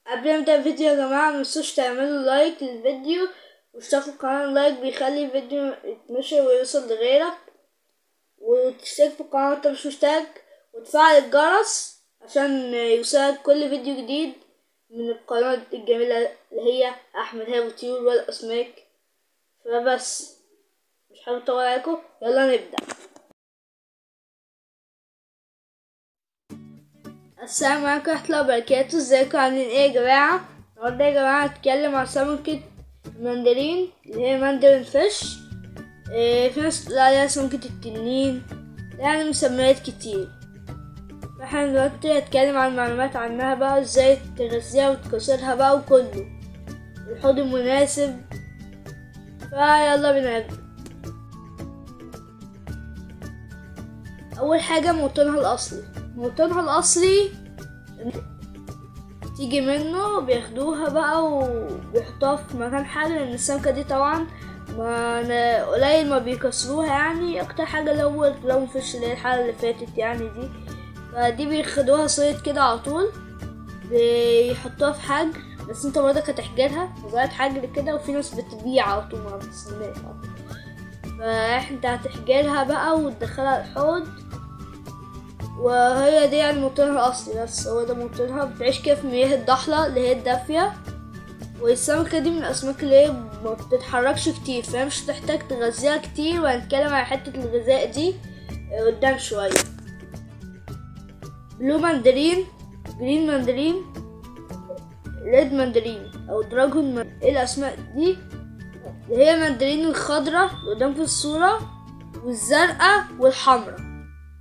قبل ما نبدأ الفيديو يا جماعة متنسوش تعملوا لايك للفيديو واشتركوا في القناة اللايك بيخلي الفيديو يتنشر ويوصل لغيرك وتشترك في القناة وانت مش مشترك وتفعل الجرس عشان يوصلك كل فيديو جديد من القناة الجميلة اللي هي أحمد هاب طيور والأسماك فبس مش حابب أطول عليكم يلا نبدأ السلام عليكم ورحمة الله وبركاته ازيكم عاملين ايه يا جماعة النهاردة يا جماعة هتكلم عن سمكة المندرين اللي هي ماندرين فيش إيه في ناس تقول عليها سمكة التنين يعني مسميات كتير فاحنا دلوقتي هتكلم عن معلومات عنها بقى ازاي تغذيها وتكسرها بقى وكله الحوض المناسب فيلا بينا نبدأ أول حاجة موطنها الأصلي موطنها الأصلي تيجي منه بياخدوها بقى وبيحطوها في مكان حاجة لأن السمكة دي طبعا ما قليل ما بيكسروها يعني أكتر حاجة لو لو مفيش اللي هي الحلقة اللي فاتت يعني دي فدي بياخدوها صيد كده على طول بيحطوها في حجر بس انت برضك هتحجرها مجرد حجر كده وفي ناس بتبيع على طول ما بتستناش فانت هتحجرها بقى وتدخلها الحوض وهي دي يعني موطنها الأصلي بس هو ده موطنها بتعيش كده في مياه الضحلة اللي هي الدافية والسمكة دي من الأسماك اللي هي ما بتتحركش كتير فهي مش هتحتاج تغذيها كتير وهنتكلم على حتة الغذاء دي قدام شوية بلو ماندرين جرين ماندرين ريد ماندرين أو دراجون ماندرين ايه الأسماء دي اللي هي الماندرين الخضراء اللي قدام في الصورة والزرقاء والحمراء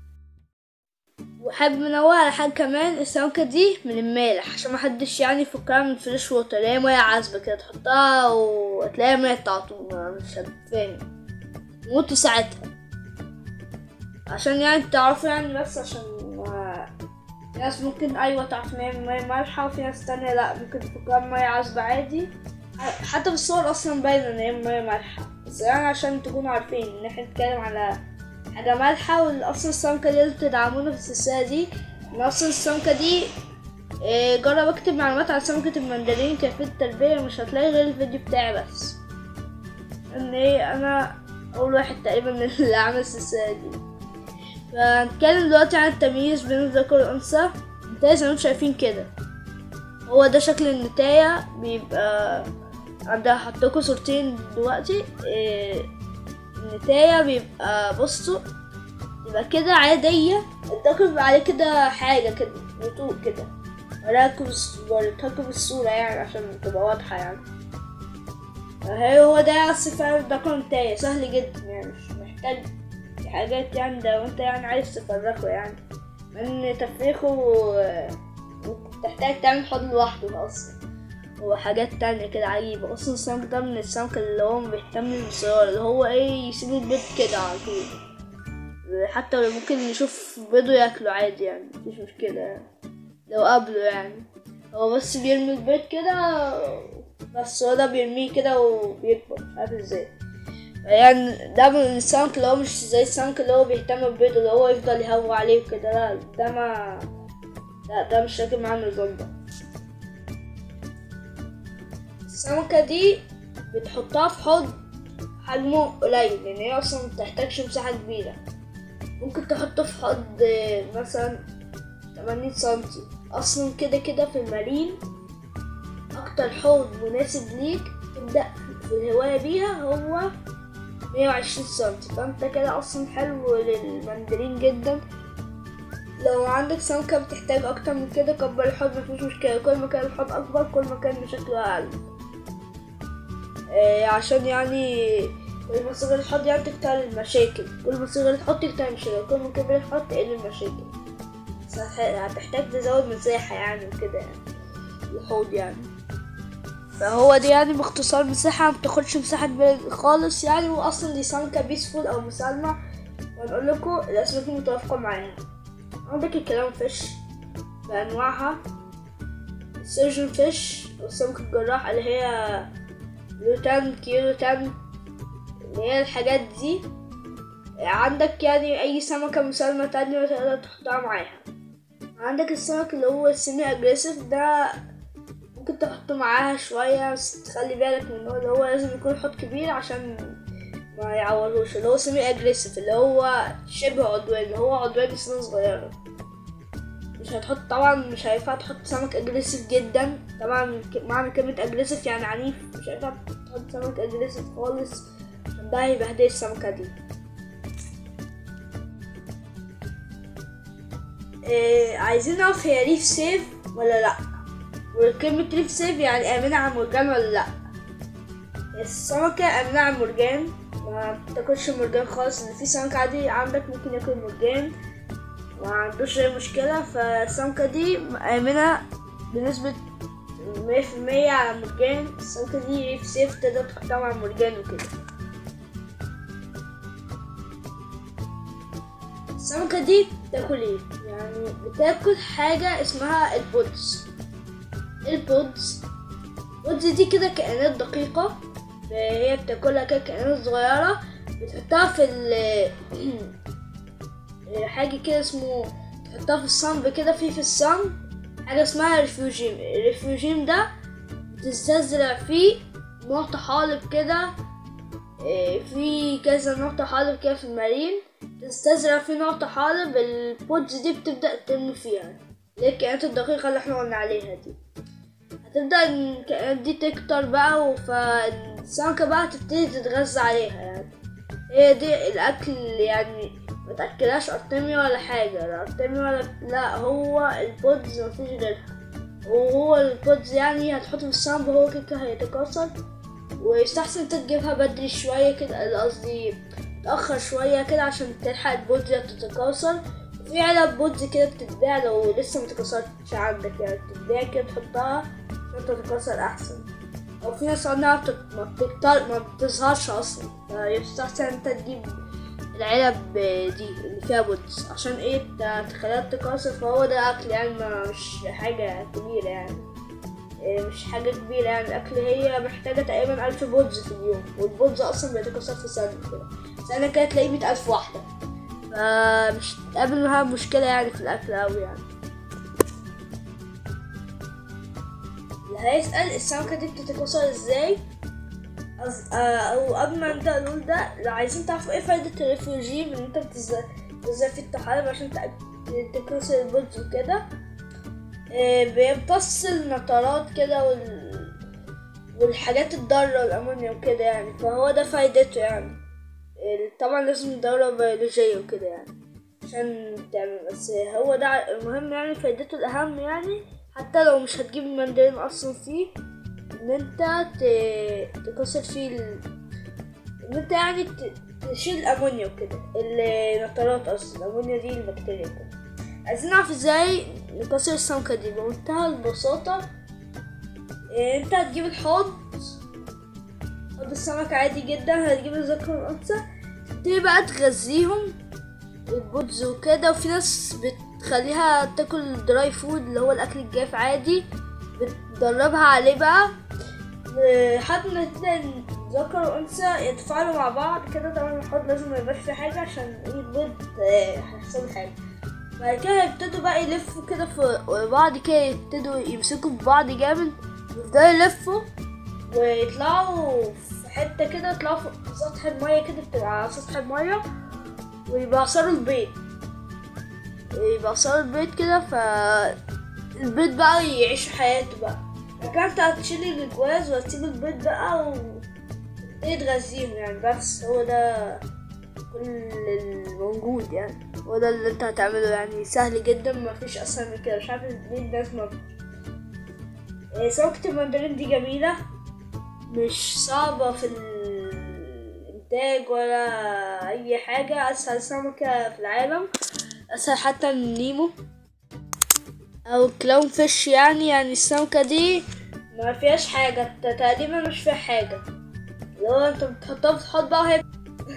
وحابب منوه على حاجة كمان السمكة دي من المالح عشان محدش يعني يفكرها من فريش ووتر اللي هي مية عذبة كده تحطها وتلاقيها ميت على طول مش هتفهم موتوا ساعتها عشان يعني تعرفوا يعني بس عشان في ناس ممكن أيوة تعرف إن هي مية مالحة وفي ناس تانية لأ ممكن تفكرها مية عذبة عادي حتى في الصور أصلا باينة إن هي مية مالحة بس يعني عشان تكونوا عارفين إن احنا بنتكلم على حاجة مالحة والأصل السمكة دي اللي بتدعمونا في السلسلة دي إن أصل السمكة دي إيه جرب أكتب معلومات عن سمكة المندرين كيفية التربية مش هتلاقي غير الفيديو بتاعي بس إن إيه أنا أول واحد تقريبا اللي عمل السلسلة دي فهنتكلم دلوقتي عن التمييز بين الذكر والأنثى النتاية زي ما انتم شايفين كده هو ده شكل النتاية بيبقى عندها حطلكوا صورتين دلوقتي إيه النتاية بيبقى بصوا يبقى كده عادية الذكر بيبقى عليه كده حاجة كده نطوق كده وريتكم الصورة يعني عشان تبقى واضحة يعني هي هو ده صفة الذكر والنتاية سهل جدا يعني مش محتاج حاجات يعني ده وانت يعني عايز تفرقه يعني من تفريقه تحتاج تعمل حوض لوحده اصلا وحاجات تانية كده عجيبة أصلا السمك ده من السمك اللي هو بيهتم بالصيانة اللي هو ايه يسيب البيض كده على طول حتى لو ممكن يشوف بيضه ياكله عادي يعني مفيش مشكلة يعني لو قابله يعني هو بس بيرمي البيض كده بس هو ده بيرميه كده وبيكبر مش عارف ازاي يعني ده من السمك اللي هو مش زي السمك اللي هو بيهتم ببيضه اللي هو يفضل يهوى عليه وكده لا ده ما لا ده مش راكب معاه النظام ده السمكة دي بتحطها في حوض حجمه قليل لأن هي أصلا متحتاجش مساحة كبيرة ممكن تحطه في حوض مثلا تمانين سنتي أصلا كده كده في المارين أكتر حوض مناسب ليك تبدأ في الهواية بيها هو مية وعشرين سنتي فانت كده أصلا حلو للمندرين جدا لو عندك سمكة بتحتاج أكتر من كده كبر الحوض مفيش مشكلة كل ما كان الحوض أكبر كل ما كان بشكله أقل آه عشان يعني كل ما صغر الحوض يعني تكتر المشاكل كل ما صغر الحوض تكتر المشاكل كل ما كبر الحوض تقل المشاكل بس هتحتاج تزود مساحة يعني وكده يعني الحوض يعني فهو دي يعني باختصار مساحة مبتاخدش مساحة كبيرة خالص يعني وأصلا دي سمكة بيسفول أو مسالمة وهنقول لكم الأسماك المتوافقة معاها عندك الكلام فيش بأنواعها السيرجن فيش والسمك الجراح اللي هي لوتان كيلوتان اللي هي الحاجات دي عندك يعني أي سمكة مسالمة تانية تقدر تحطها معاها عندك السمك اللي هو السيمي أجريسيف ده ممكن تحط معاها شوية بس تخلي بالك من إن هو لازم يكون حوض كبير عشان ما يعورهوش اللي هو سيمي اجريسيف اللي هو شبه عدواني اللي هو عدواني سنة صغيرة مش هتحط طبعا مش هينفع تحط سمك اجريسيف جدا طبعا ك- معنى كلمة اجريسيف يعني عنيف مش هينفع تحط سمك اجريسيف خالص عشان ده هيبهدل السمكة دي إيه عايزين نعرف هي ريف سيف ولا لأ وكلمة ريف سيف يعني آمنة على مرجان ولا لأ السمكة آمنة على المرجان ما بتاكلش مرجان خالص ان في سمك عادي عندك ممكن ياكل مرجان ما عندوش اي مشكلة فالسمكة دي آمنة بنسبة مية في المية على المرجان السمكة دي ريف سيف تقدر تحطها مع المرجان وكده السمكة دي بتاكل ايه؟ يعني بتاكل حاجة اسمها البودز البودز البودز دي كده كائنات دقيقة هي بتاكلها كده كائنات صغيرة بتحطها في ال حاجة كده اسمه تحطها في الصنب كده في في الصنب حاجة اسمها ريفيوجيم الريفيوجيم ده بتستزرع فيه نوع طحالب كده إيه، في كذا نوع طحالب كده في المارين تستزرع فيه نوع طحالب البودز دي بتبدأ تنمو فيها اللي هي الكائنات الدقيقة اللي احنا قلنا عليها دي هتبدأ الكائنات دي تكتر بقى فالسمكة بقى تبتدي تتغذى عليها يعني هي دي الأكل يعني متأكلهاش أرتميا ولا حاجة لا أرتميا ولا لا هو البودز مفيش غيرها وهو البودز يعني هتحطه في الصنب هو كده كده هيتكاثر ويستحسن انت تجيبها بدري شوية كده قصدي تأخر شوية كده عشان تلحق البودز تتكاثر وفي علب بودز كده بتتباع لو لسه متكسرتش عندك يعني بتتباع كده تحطها عشان تتكسر أحسن أو في ناس عندها بتت- ما بتكتر ما بتظهرش أصلا فيستحسن انت تجيب العلب دي اللي فيها بودز عشان ايه ت- تخليها تتكاثر فهو ده أكل يعني ما مش حاجة كبيرة يعني إيه مش حاجة كبيرة يعني الأكل هي محتاجة تقريبا ألف بودز في اليوم والبودز أصلا بيتكسر في سنة كده سنة كده تلاقيه مية ألف واحدة فمش تقابل معاها مشكلة يعني في الأكل أوي يعني اللي هيسأل السمكة دي بتتكسر ازاي أز... آه، أو قبل ما نبدأ نقول ده لو عايزين تعرفوا ايه فايدة الريفوجي ان انت بتز- بتزرع فيه الطحالب عشان تأك- تكسر البودز وكده آه، بيمتص النترات كده وال... والحاجات الضارة الأمونيا وكده يعني فهو ده فايدته يعني آه، طبعا لازم دورة بيولوجية وكده يعني عشان تعمل بس هو ده المهم يعني فايدته الأهم يعني حتى لو مش هتجيب المندرين أصلا فيه إن أنت ت- تكسر فيه ال... إن أنت يعني ت... تشيل الأمونيا وكده النترات أصلا الأمونيا دي البكتيريا وكده عايزين نعرف ازاي نكسر السمكة دي بمنتهى البساطة إيه، انت هتجيب الحوض حوض السمك عادي جدا هتجيب الذكر والأنثى تبتدي بقى تغذيهم البودز وكده وفي ناس بتخليها تاكل دراي فود اللي هو الأكل الجاف عادي بتدربها عليه بقى لحد ما تلاقي ذكر وأنثى يتفاعلوا مع بعض كده طبعا الحوض لازم ميبقاش فيه حاجة عشان ايه البيض آه، هيحصل له حاجة بعد كده يبتدوا بقى يلفوا كده في بعض كده يبتدوا يمسكوا في بعض جامد يفضلوا يلفوا ويطلعوا في حتة كده يطلعوا فوق سطح المية كده بتبقى على سطح المية ويبعصروا البيض يبعصروا البيض كده ف البيض بقى يعيش حياته بقى بعد كده انت هتشيل الجواز وهتسيب البيض بقى وتبتدي تغذيهم يعني بس هو ده كل الموجود يعني هو ده اللي انت هتعمله يعني سهل جدا ما فيش اسهل من كده مش عارف ليه الناس ما إيه، سمكة المندرين دي جميلة مش صعبة في الإنتاج ولا أي حاجة أسهل سمكة في العالم أسهل حتى من نيمو أو كلاون فيش يعني يعني السمكة دي ما فيهاش حاجة انت تقريبا مش فيها حاجة لو انت بتحطها في الحوض بقى وهي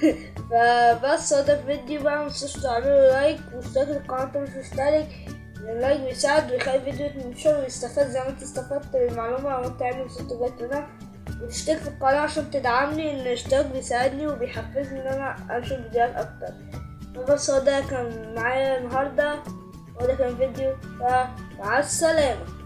فبس هو ده الفيديو بقى متنسوش تعملوا لايك واشتراك في القناة انت مش مشترك لأن اللايك بيساعد ويخلي الفيديو ينشر ويستفاد زي ما انت استفدت بالمعلومة وانت يعني وصلت لغاية هنا وتشترك في القناة عشان تدعمني ان الاشتراك بيساعدني وبيحفزني ان انا انشر فيديوهات اكتر فبس هو ده كان معايا النهاردة وده كان فيديو فمع السلامة